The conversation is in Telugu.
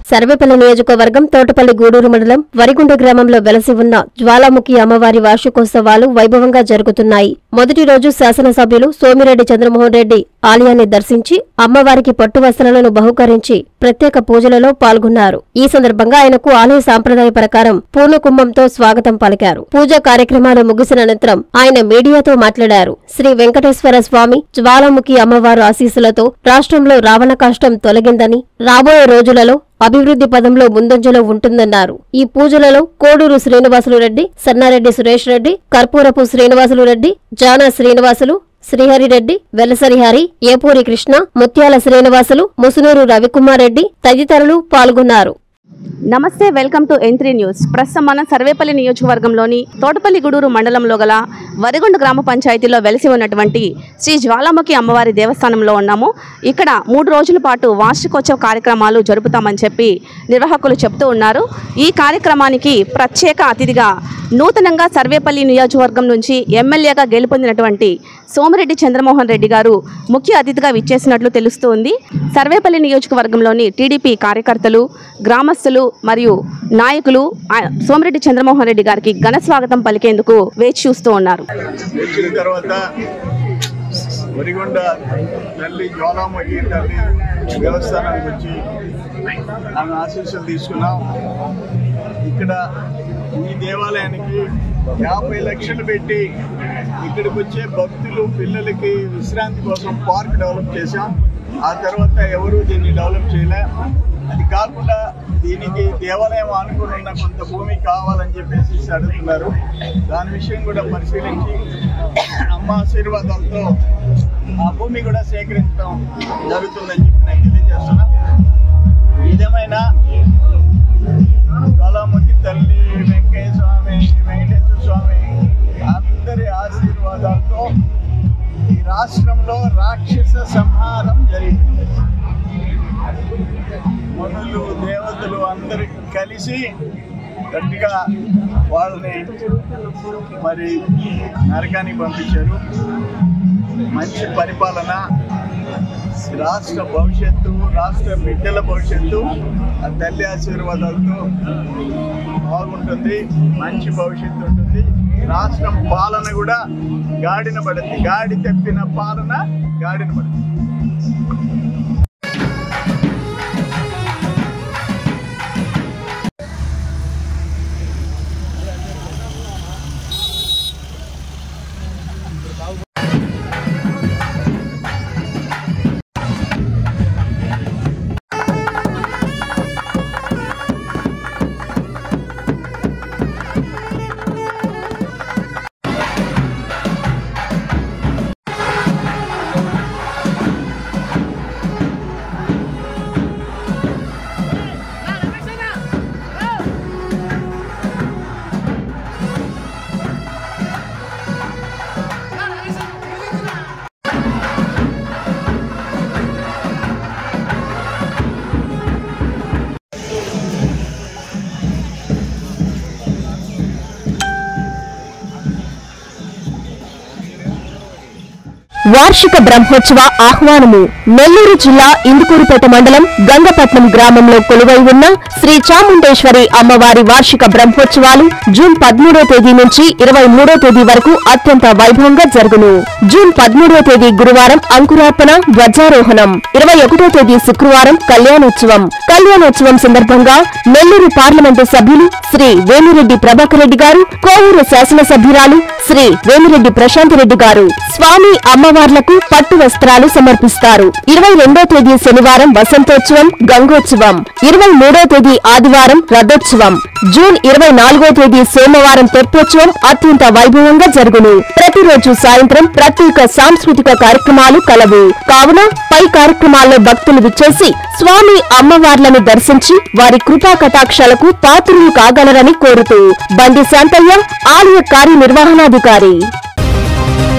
సర్వేపల్లి నియోజకవర్గం తోటపల్లి గూడూరు మండలం వరిగుండ గ్రామంలో వెలసి ఉన్న జ్వాలాముఖి అమ్మవారి వార్షికోత్సవాలు వైభవంగా జరుగుతున్నాయి మొదటి రోజు శాసనసభ్యులు సోమిరెడ్డి చంద్రమోహన్ రెడ్డి ఆలయాన్ని దర్శించి అమ్మవారికి పట్టు వస్త్రాలను బహుకరించి ప్రత్యేక పూజలలో పాల్గొన్నారు ఈ సందర్భంగా ఆయనకు ఆలయ సాంప్రదాయ ప్రకారం పూర్ణకుంభంతో స్వాగతం పలికారు పూజా కార్యక్రమాలు ముగిసిన అనంతరం ఆయన మీడియాతో మాట్లాడారు శ్రీ వెంకటేశ్వర స్వామి జ్వాలాముఖి అమ్మవారు ఆశీస్సులతో రాష్ట్రంలో రావణ కాష్టం తొలగిందని రాబోయే రోజులలో అభివృద్ధి పదంలో ముందంజలో ఉంటుందన్నారు ఈ పూజలలో కోడూరు శ్రీనివాసులు రెడ్డి సన్నారెడ్డి సురేష్ రెడ్డి కర్పూరపు శ్రీనివాసులు రెడ్డి జానా శ్రీనివాసులు శ్రీహరిరెడ్డి వెలసరిహరి ఏపూరి కృష్ణ ముత్యాల శ్రీనివాసులు ముసునూరు రవికుమార్ రెడ్డి తదితరులు పాల్గొన్నారు నమస్తే welcome to N three news ప్రస్తుతం మనం సర్వేపల్లి నియోజకవర్గంలోని తోటపల్లి గూడూరు మండలంలో గల వరిగొండ గ్రామ పంచాయతీలో వెలిసి ఉన్నటువంటి శ్రీ జ్వాలాముఖి అమ్మవారి దేవస్థానంలో ఉన్నాము ఇక్కడ మూడు రోజుల పాటు వార్షికోత్సవ కార్యక్రమాలు జరుపుతామని చెప్పి నిర్వాహకులు చెప్తూ ఉన్నారు ఈ కార్యక్రమానికి ప్రత్యేక అతిథిగా నూతనంగా సర్వేపల్లి నియోజకవర్గం నుంచి ఎమ్మెల్యేగా గెలుపొందినటువంటి సోమిరెడ్డి చంద్రమోహన్ రెడ్డి గారు ముఖ్య అతిథిగా విచ్చేసినట్లు తెలుస్తోంది సర్వేపల్లి నియోజకవర్గంలోని టీడీపీ కార్యకర్తలు గ్రామస్తులు మరియు నాయకులు ఆ సోమిరెడ్డి చంద్రమోహన్ రెడ్డి గారికి ఘన స్వాగతం పలికేందుకు వేచి చూస్తూ ఉన్నారు వచ్చిన తర్వాత వరిగొండ తల్లి జ్వాలాముఖి తల్లి దేవస్థానానికి వచ్చి ఆమె ఆశీస్సులు తీసుకున్నాం ఇక్కడ ఈ దేవాలయానికి యాభై లక్షలు పెట్టి ఇక్కడికి వచ్చే భక్తులు పిల్లలకి విశ్రాంతి కోసం పార్క్ డెవలప్ చేశాం ఆ తర్వాత ఎవరు దీన్ని డెవలప్ చేయలే అది కాకుండా దీనికి దేవాలయం ఆనుకుని ఉన్న కొంత భూమి కావాలని చెప్పేసి అడుగుతున్నారు దాని విషయం కూడా పరిశీలించి అమ్మ ఆశీర్వాదాలతో ఆ భూమి కూడా సేకరించడం జరుగుతుందని చెప్పి నేను తెలియజేస్తున్నా ఏదేమైనా జ్వాలాముఖి తల్లి వెంకయ్య స్వామి వెంకటేశ్వర స్వామి అందరి ఆశీర్వాదాలతో ఈ రాష్ట్రంలో రాక్షస సంహారం జరిగింది మనులు దేవతలు అందరూ కలిసి గట్టిగా వాళ్ళని మరి నరకానికి పంపించారు మంచి పరిపాలన రాష్ట్ర భవిష్యత్తు రాష్ట్ర బిడ్డల భవిష్యత్తు ఆ తల్లి ఆశీర్వాదాలతో బాగుంటుంది మంచి భవిష్యత్తు ఉంటుంది రాష్ట్రం పాలన కూడా గాడిన పడుతుంది గాడి తెప్పిన పాలన గాడిన పడుతుంది వార్షిక బ్రహ్మోత్సవ ఆహ్వానము నెల్లూరు జిల్లా ఇందుకూరుపేట మండలం గంగపట్నం గ్రామంలో కొలువై ఉన్న శ్రీ చాముండేశ్వరి అమ్మవారి వార్షిక బ్రహ్మోత్సవాలు జూన్ పదమూడో తేదీ నుంచి ఇరవై మూడో తేదీ వరకు అత్యంత వైభవంగా జరుగును జూన్ పదమూడో తేదీ గురువారం అంకురార్పణ ధ్వజారోహణం ఇరవై ఒకటో తేదీ శుక్రవారం కళ్యాణోత్సవం కళ్యాణోత్సవం సందర్భంగా నెల్లూరు పార్లమెంటు సభ్యులు శ్రీ వేమిరెడ్డి ప్రభాకర్ రెడ్డి గారు కోవూరు శాసనసభ్యురాలు శ్రీ వేమిరెడ్డి ప్రశాంత్ రెడ్డి గారు స్వామి అమ్మవార్లకు పట్టు వస్త్రాలు సమర్పిస్తారు ఇరవై రెండో తేదీ శనివారం వసంతోత్సవం గంగోత్సవం ఇరవై మూడో తేదీ ఆదివారం రథోత్సవం జూన్ ఇరవై నాలుగో తేదీ సోమవారం తెప్పోత్సవం అత్యంత వైభవంగా జరుగును ప్రతిరోజు సాయంత్రం ప్రత్యేక సాంస్కృతిక కార్యక్రమాలు కలవు కావున పై కార్యక్రమాల్లో భక్తులు విచ్చేసి స్వామి అమ్మవార్లను దర్శించి వారి కృపా కటాక్షాలకు పాత్రులు కాగలరని కోరుతూ బండి శాంతయ్య ఆలయ కార్యనిర్వహణాధికారి